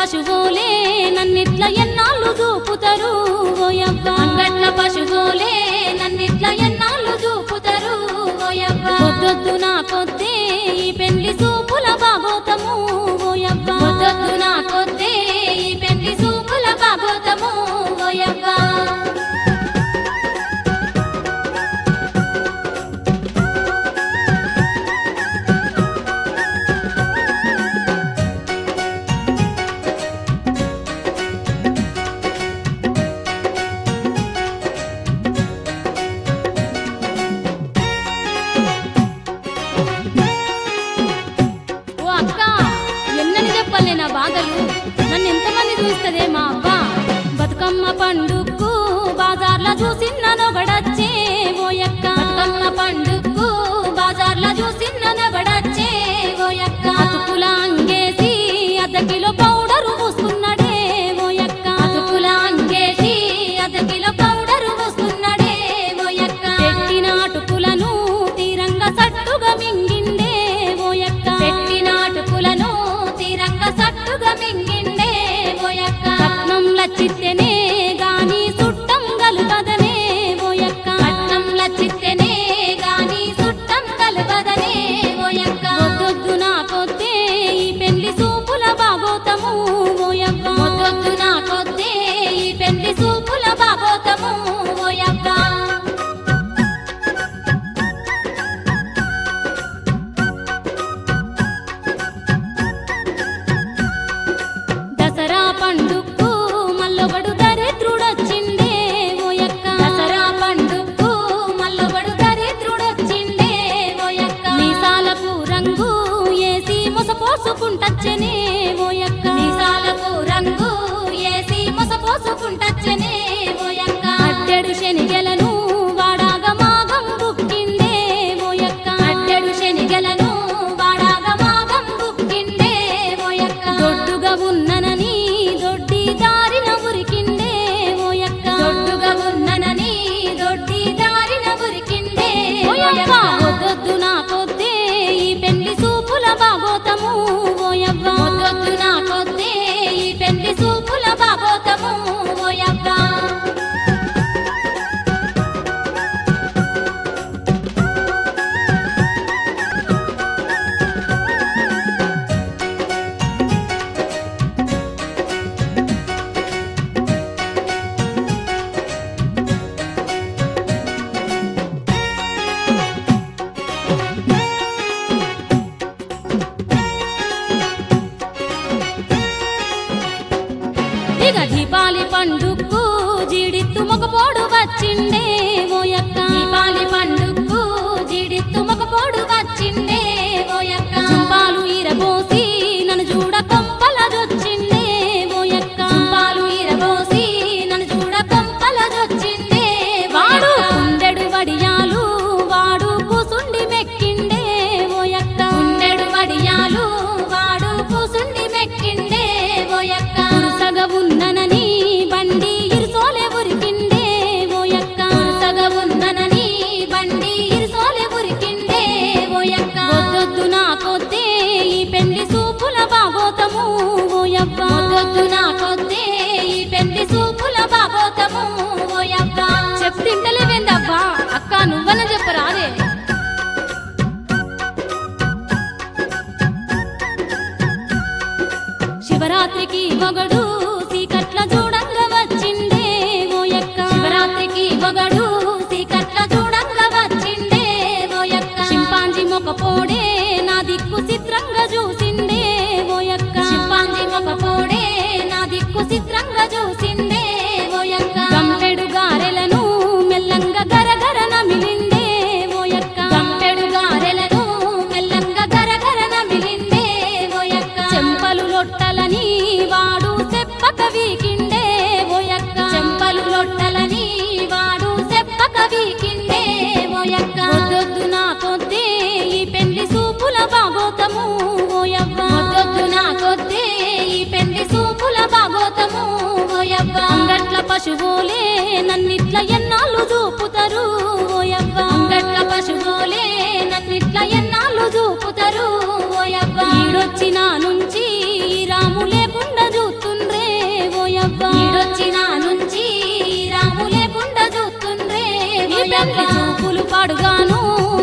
పశువులే నన్నిట్ల ఎన్నాళ్ళు చూపుతారు ఓయవ్వ అంగట్ల పశువులే నన్నిట్ల ఎన్నాళ్ళు చూపుతారు ఓయవ్వ పొద్దొద్దు నా కొద్దే ఈ పెళ్లి సూపుల బాగోతము ఓయవ్వ పొద్దొద్దు నా కొద్దే ఈ పెళ్లి సూపుల బాగోతము ఓయవ్వ ఓ అక్క ఎన్నని చెప్పలే నా బాధలు నన్ను ఎంతమంది చూస్తుందే మా అవ్వ బతుకమ్మ పండుగకు బాజార్ల చూసిన నొగడచ్చే ఓ యక్క బతుకమ్మ పండుగకు బాజార్ల చూసిన నొగడచ్చే ఓ యక్క అతుకుల అంగేసి అర్ధ కిలో పౌడరు పూసుకున్నాడే ఓ యక్క అతుకుల అంగేసి అర్ధ కిలో పౌడరు పూసుకున్నాడే ఓ యక్క పెట్టిన అటుకులను తీరంగా సట్టుగా మింగిండే ఓ యక్క పెట్టిన అటుకులను తీరంగా సట్టుగా మింగిండే ఓ యక్క కట్నంల చిత్తెనే గాని సుట్టం గలుబదనే ఓ యక్క కట్నంల చిత్తెనే గాని సుట్టం గలుబదనే ఓ యక్క వద్దొద్దు నా కొద్దే ఈ పెళ్లి సూపుల బాగోతము ఓ యవ్వ వద్దొద్దు నా కొద్దే ఈ పెళ్లి సూపుల బాగోతము ఓ యవ్వ దసరా పండుగకు మల్లొగడు దరిద్రుడొచ్చిండే ఓయక్క దసరా పండుగకు మల్లొగడు దరిద్రుడొచ్చిండే ఓయక్క మీసాలకు రంగు ఏసి ముసపోసుకుంటచ్చనే ఓయక్క మీసాలకు రంగు ఏసి ముసపోసుకుంటచ్చనే ఓయక్క అడ్డెడు శనిగెలను వాడాగ మాగం బుక్కిండే ఓయక్క అడ్డెడు శనిగెలను వాడాగ మాగం బుక్కిండే ఓయక్క దొడ్డుగా ఉన్ననని దొడ్డి దారిన ఉరికిండే ఓయక్క దొడ్డుగా ఉన్ననని దొడ్డి దారిన ఉరికిండే ఓయక్క వద్దొద్దు నా కొద్దే ఈ పెళ్లి సూపుల బాగోతము ఓయవ్వ వద్దొద్దు నా కొద్దే ఈ పెళ్లి సూపుల బాగోతము ఓయవ్వ ఇక దీపాలి పండుగకు జీడిత్తు మొగపోడు వచ్చిండే ఓయక్క దీపాలి పండుగకు జీడిత్తు మొగపోడు వచ్చిండే ఓయక్క చుంపాలు ఇరబోసి నన్ను చూడ కొంపలదొచ్చిండే ఓయక్క చుంపాలు ఇరబోసి నన్ను చూడ కొంపలదొచ్చిండే వాడు ఉండెడు వడియాలు వాడు కూసుండి మెక్కిండే ఓయక్క ఉండెడు వడియాలు వాడు కూసుండి మెక్కిండే ఓయక్క కురుసగ ఉన్ననని బండి ఇరుసోలే ఉరికిండే ఓయక్క కురుసగ ఉన్ననని బండి ఇరుసోలే ఉరికిండే ఓయక్క వద్దొద్దు నా కొద్దే ఈ పెళ్లి సూపుల బాగోతము ఓయవ్వ వద్దొద్దు నా కొద్దే ఈ పెళ్లి సూపుల బాగోతము ఓయవ్వ చెప్తింటలేవేందవ్వా అక్క నువ్వన చెప్పరాదే శివరాత్రికి మొగడు సీకట్ల చూడంగా వచ్చిండే ఓయక్క శివరాత్రికి మొగడు సీకట్ల చూడంగా వచ్చిండే ఓయక్క చింపాంజీ మొకపోడే నా దిక్కు చిత్రంగా చూసిండే ఓయక్క చింపాంజీ మొకపోడే నా దిక్కు చిత్రంగా చూసిండే ఓయక్క గంపెడు గారెలను మెల్లంగా గరగర నమిలిండే ఓయక్క గంపెడు గారెలను మెల్లంగా గరగర నమిలిండే ఓయక్క చెంపలు లొట్టలని వాడు చెప్పక వీకిండే ఓయక్క చెంపలు లొట్టలని వాడు చెప్పక వీకిండే ఓయక్క వద్దొద్దు నా కొద్దే ఈ పెళ్లి సూపుల బాగోతము ఓయవ్వ వద్దొద్దు నా కొద్దే ఈ పెళ్లి సూపుల బాగోతము ఓయవ్వ అంగట్ల పశువులే నన్నిట్ల ఎన్నాళ్ళు చూపుతారు ఓయవ్వ అంగట్ల పశువులే నన్నిట్ల ఎన్నాళ్ళు చూపుతారు ఓయవ్వ ఈడొచ్చిన నుంచి ఈ రాము లేకుండా చూస్తారు పెళ్లి చూపులు పాడుగాను